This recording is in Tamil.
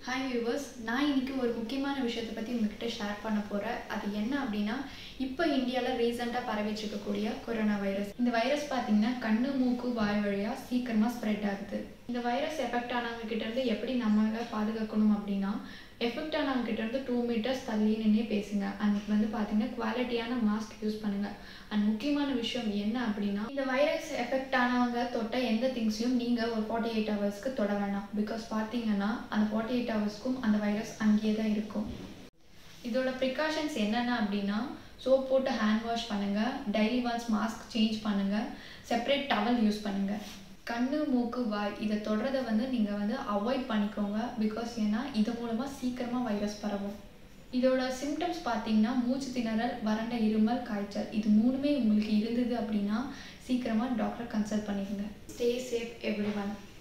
ஹாய் வியூவர்ஸ் நான் இன்னைக்கு ஒரு முக்கியமான விஷயத்தை பற்றி உங்ககிட்ட ஷேர் பண்ண போகிறேன் அது என்ன அப்படின்னா இப்போ இந்தியாவில் ரீசெண்டாக பரவிட்டு இருக்கக்கூடிய கொரோனா வைரஸ் இந்த வைரஸ் பார்த்தீங்கன்னா கண்ணு மூக்கு வாய் வழியாக சீக்கிரமாக ஸ்ப்ரெட் ஆகுது இந்த வைரஸ் எஃபெக்ட் ஆனவங்க கிட்ட இருந்து எப்படி நம்ம பாதுகாக்கணும் அப்படின்னா எஃபெக்ட் ஆனவங்க கிட்ட இருந்து டூ மீட்டர்ஸ் தள்ளி நின்னே பேசுங்க அண்ட் வந்து பார்த்தீங்கன்னா குவாலிட்டியான மாஸ்க் யூஸ் பண்ணுங்க அண்ட் முக்கியமான விஷயம் என்ன அப்படின்னா இந்த வைரஸ் எஃபெக்ட் ஆனவங்க தொட்ட எந்த திங்ஸையும் நீங்கள் ஒரு ஃபார்ட்டி எயிட் ஹவர்ஸ்க்கு தொட வேணாம் பிகாஸ் பார்த்தீங்கன்னா அந்த ஃபார்ட்டி எயிட் ஹவர்ஸ்க்கும் அந்த வைரஸ் அங்கேயே தான் இருக்கும் இதோட ப்ரிகாஷன்ஸ் என்னென்ன அப்படின்னா சோப் போட்டு ஹேண்ட் வாஷ் பண்ணுங்கள் டெய்லி ஒன்ஸ் மாஸ்க் சேஞ்ச் பண்ணுங்கள் செப்பரேட் டவல் யூஸ் பண்ணுங்கள் கண்ணு மூக்கு வாய் இதை தொடுறதை வந்து நீங்கள் வந்து அவாய்ட் பண்ணிக்கோங்க பிகாஸ் ஏன்னா இது மூலமாக சீக்கிரமாக வைரஸ் பரவும் இதோட சிம்டம்ஸ் பார்த்தீங்கன்னா மூச்சு திணறல் வறண்ட இருமல் காய்ச்சல் இது மூணுமே உங்களுக்கு இருந்தது அப்படின்னா சீக்கிரமாக டாக்டரை கன்சல்ட் பண்ணிடுங்க ஸ்டே சேஃப் எவ்ரி ஒன்